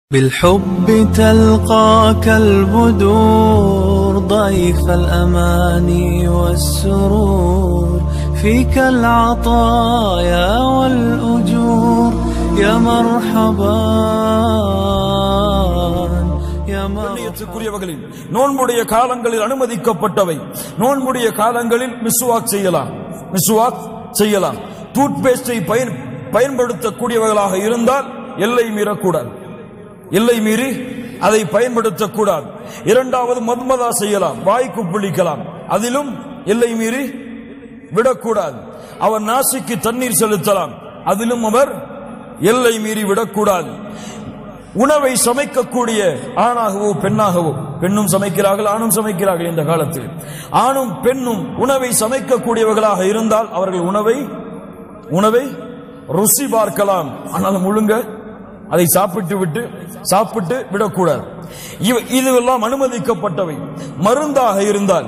بالحب تلقاك البدور ضيف الأماني والسرور فيك العطايا والأجور يا مرحبا يا مرحبا கண்ணியத்துக்குரியவர்களில் நோன்புடைய காலங்களில் அனுமதிக்கப்பட்டவை நோன்புடைய காலங்களில் மிஸ்வாக் செய்யலாம் மிஸ்வாக் செய்யலாம் டூத் பேஸ்டை பயன் பயன்படுத்தக்கூடியவர்களாக இருந்தால் எல்லை மீறக்கூடாது எல்லை மீறி அதை பயன்படுத்தக்கூடாது இரண்டாவது மத்மதா செய்யலாம் வாய்க்கு புளிக்கலாம் அதிலும் எல்லை மீறி விடக்கூடாது அவர் நாசிக்கு தண்ணீர் செலுத்தலாம் அதிலும் அவர் எல்லை மீறி விடக்கூடாது உணவை சமைக்கக்கூடிய ஆணாகவோ பெண்ணாகவோ பெண்ணும் சமைக்கிறார்கள் ஆணும் சமைக்கிறார்கள் இந்த காலத்தில் ஆணும் பெண்ணும் உணவை சமைக்கக்கூடியவர்களாக இருந்தால் அவர்கள் உணவை உணவை ருசி பார்க்கலாம் ஆனால் முழுங்க அதை சாப்பிட்டு விட்டு சாப்பிட்டு விடக்கூடாது இவ- இதுவெல்லாம் அனுமதிக்கப்பட்டவை மருந்தாக இருந்தால்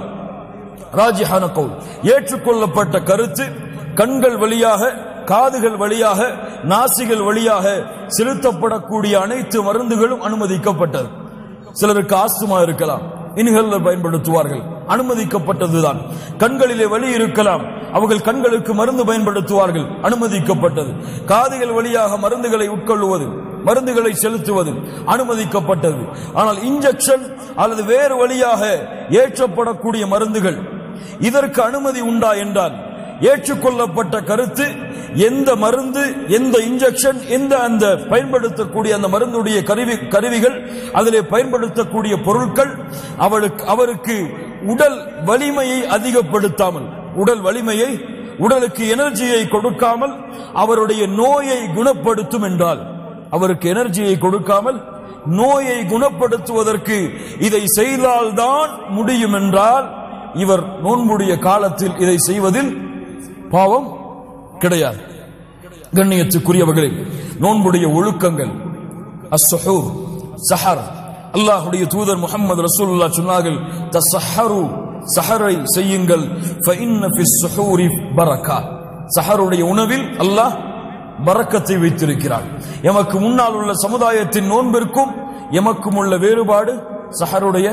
ராஜிஹான கவுல் ஏற்றுக்கொள்ளப்பட்ட கருத்து கண்கள் வழியாக காதுகள் வழியாக நாசிகள் வழியாக செலுத்தப்படக்கூடிய அனைத்து மருந்துகளும் அனுமதிக்கப்பட்டது சிலருக்கு ஆஸ்துமா இருக்கலாம் இன்ஹேலர் பயன்படுத்துவார்கள் அனுமதிக்கப்பட்டதுதான் கண்களிலே வலி இருக்கலாம் அவர்கள் கண்களுக்கு மருந்து பயன்படுத்துவார்கள் அனுமதிக்கப்பட்டது காதுகள் வழியாக மருந்துகளை உட்கொள்ளுவது மருந்துகளை செலுத்துவது அனுமதிக்கப்பட்டது ஆனால் இன்ஜெக்ஷன் அல்லது வேறு வழியாக ஏற்றப்படக்கூடிய மருந்துகள் இதற்கு அனுமதி உண்டா என்றால் ஏற்றுக்கொள்ளப்பட்ட கருத்து எந்த மருந்து எந்த இன்ஜெக்ஷன் எந்த அந்த பயன்படுத்தக்கூடிய அந்த மருந்துடைய கருவி கருவிகள் அதிலே பயன்படுத்தக்கூடிய பொருட்கள் அவளுக்கு அவருக்கு உடல் வலிமையை அதிகப்படுத்தாமல் உடல் வலிமையை உடலுக்கு எனர்ஜியை கொடுக்காமல் அவருடைய நோயை குணப்படுத்தும் என்றால் அவருக்கு எனர்ஜியை கொடுக்காமல் நோயை குணப்படுத்துவதற்கு இதை செய்தால்தான் முடியும் என்றால் இவர் நோன்புடைய காலத்தில் இதை செய்வதில் பாவம் கிடையாது கண்ணியத்துக்குரியவர்களே நோன்புடைய ஒழுக்கங்கள் அஸ்ஸஹூர் சஹர் அல்லாஹ்வுடைய தூதர் முஹம்மது ரசூலுல்லாஹ் சொன்னார்கள் தஸஹரு சஹரை செய்யுங்கள் ஃபஇன்ன ஃபிஸ் ஸுஹூரி பரக்கா சஹருடைய உணவில் அல்லாஹ் பரக்கத்தை வைத்திருக்கிறார் எமக்கு முன்னால் உள்ள சமுதாயத்தின் நோன்பிற்கும் எமக்கும் உள்ள வேறுபாடு சஹருடைய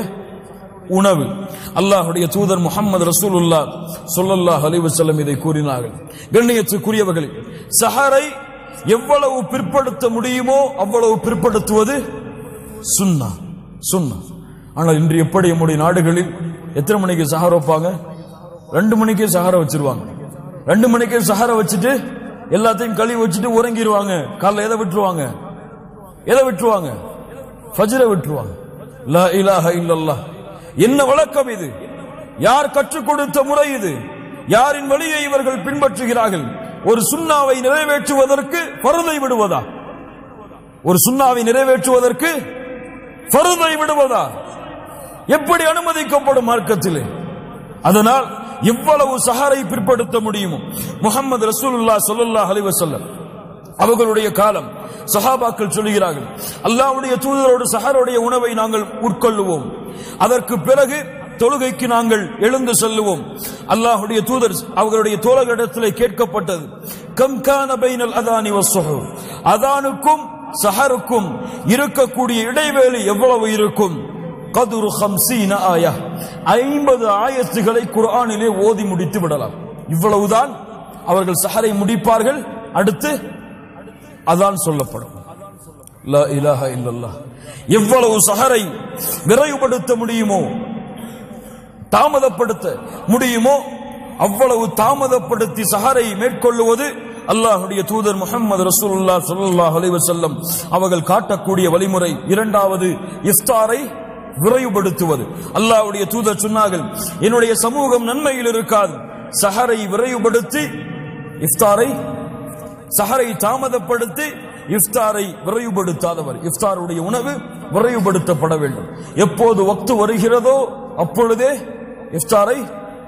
உணவு அல்லாஹ்வுடைய தூதர் முஹம்மது ரசூலுல்லா ஸல்லல்லாஹு அலைஹி வஸல்லம் இதை கூறினார்கள் கண்ணியத்துக்குரியவர்களே சஹரை எவ்வளவு பிற்படுத்த முடியுமோ அவ்வளவு பிற்படுத்துவது சுன்னா சுன்னா ஆனால் இன்று எப்படி நம்முடைய நாடுகளில் எத்தனை மணிக்கு சஹர் வைப்பாங்க ரெண்டு மணிக்கே சஹர வச்சிருவாங்க ரெண்டு மணிக்கே சஹர வச்சுட்டு எல்லாத்தையும் கழுவி வச்சுட்டு உறங்கிடுவாங்க காலைல எதை விட்டுருவாங்க எதை விட்டுருவாங்க ஃபஜ்ரை விட்டுருவாங்க லா இலாஹ இல்லல்லாஹ் என்ன வழக்கம் இது யார் கற்றுக் கொடுத்த முறை இது யாரின் வழியை இவர்கள் பின்பற்றுகிறார்கள் ஒரு சுண்ணாவை நிறைவேற்றுவதற்கு பருதை விடுவதா ஒரு சுண்ணாவை நிறைவேற்றுவதற்கு பருதை விடுவதா எப்படி அனுமதிக்கப்படும் மார்க்கத்திலே அதனால் எவ்வளவு சஹரை பிற்படுத்த முடியுமோ முகமது ரசூலுல்லாஹ் ஸல்லல்லாஹு அலைஹி வஸல்லம் அவர்களுடைய காலம் சஹாபாக்கள் சொல்லுகிறார்கள் அல்லாஹ்வுடைய தூதரோடு சஹருடைய உணவை நாங்கள் உட்கொள்ளுவோம் அதற்கு பிறகு தொழுகைக்கு நாங்கள் எழுந்து செல்லுவோம் அல்லாஹ்வுடைய தூதர் அவர்களுடைய தோழர்களிடத்திலே கேட்கப்பட்டது கம் கான பைனல் அதானி வஸ்ஸுஹூர் அதானுக்கும் சஹருக்கும் இருக்கக்கூடிய இடைவேளை எவ்வளவு இருக்கும் கதுரு ஹம்சீன ஆயா ஐம்பது ஆயத்துகளை குர்ஆனிலே ஓதி முடித்து விடலாம் இவ்வளவுதான் அவர்கள் சஹரை முடிப்பார்கள் அடுத்து அதான் சொல்லப்படும் லா இலாஹ இல்லல்லாஹ் எவ்வளவு சஹரை விரைவுபடுத்த முடியுமோ தாமதப்படுத்த முடியுமோ அவ்வளவு தாமதப்படுத்தி சஹரை மேற்கொள்ளுவது அல்லாஹ்வுடைய தூதர் முஹம்மது ரசூலுல்லாஹ் ஸல்லல்லாஹு அலைஹி வஸல்லம் அவர்கள் காட்டக்கூடிய வழிமுறை இரண்டாவது இஃப்தாரை விரைவுபடுத்துவது அல்லாஹ்வுடைய தூதர் சொன்னார்கள் என்னுடைய சமூகம் நன்மையில் இருக்காது சஹரை விரைவுபடுத்தி இஃப்தாரை சஹரை தாமதப்படுத்தி இஃப்தாரை விரைவுபடுத்தாதவர் இஃப்தாருடைய உணவு விரைவுபடுத்தப்பட வேண்டும் எப்போது வக்து வருகிறதோ அப்பொழுதே இஃப்தாரை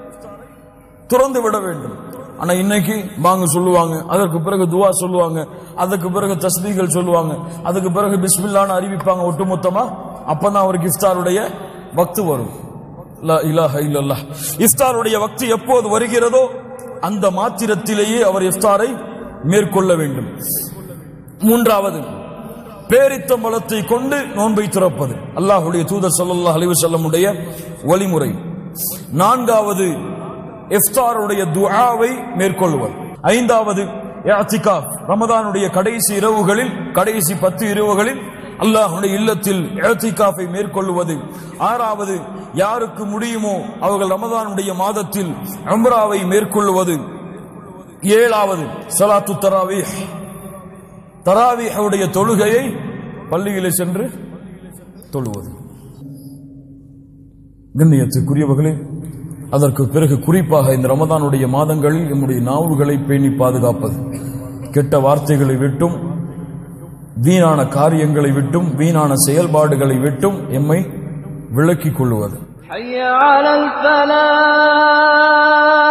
துறந்து விட வேண்டும் ஆனா இன்னைக்கு வாங்க சொல்லுவாங்க அதற்கு பிறகு துவா சொல்லுவாங்க அதுக்கு பிறகு தஸ்பீகள் சொல்லுவாங்க அதுக்கு பிறகு பிஸ்மில்லான்னு அறிவிப்பாங்க ஒட்டுமொத்தமா அப்பதான் அவருக்கு இஃப்தாருடைய வக்து வரும் லா இலாஹ இல்லல்லாஹ் இஃப்தாருடைய வக்து எப்போது வருகிறதோ அந்த மாத்திரத்திலேயே அவர் இஃப்தாரை மேற்கொள்ள வேண்டும் மூன்றாவது பேரித்தம்பலத்தை கொண்டு நோன்பை திறப்பது அல்லாஹுடைய தூதர் ஸல்லல்லாஹு அலைஹி வஸல்லமுடைய வழிமுறை நான்காவது இஃப்தாருடைய துஆவை மேற்கொள்வது ஐந்தாவது இஅ்திகாஃப் ரமதானுடைய கடைசி இரவுகளில் கடைசி பத்து இரவுகளில் அல்லாஹ்வுடைய இல்லத்தில் இஅ்திகாஃபை மேற்கொள்வது ஆறாவது யாருக்கு முடியுமோ அவர்கள் ரமதானுடைய மாதத்தில் உம்ராவை மேற்கொள்வது ஏழாவது ஸலாத்து தராவீஹ் தராவீஹுடைய தொழுகையை பள்ளியிலே சென்று தொழுவது கண்ணியத்துக்குரியவர்களே அதற்கு பிறகு குறிப்பாக இந்த ரமதானுடைய மாதங்களில் நம்முடைய நாவுகளை பேணி பாதுகாப்பது கெட்ட வார்த்தைகளை விட்டும் வீணான காரியங்களை விட்டும் வீணான செயல்பாடுகளை விட்டும் எம்மை விலக்கிக் கொள்வது حي على الفلاح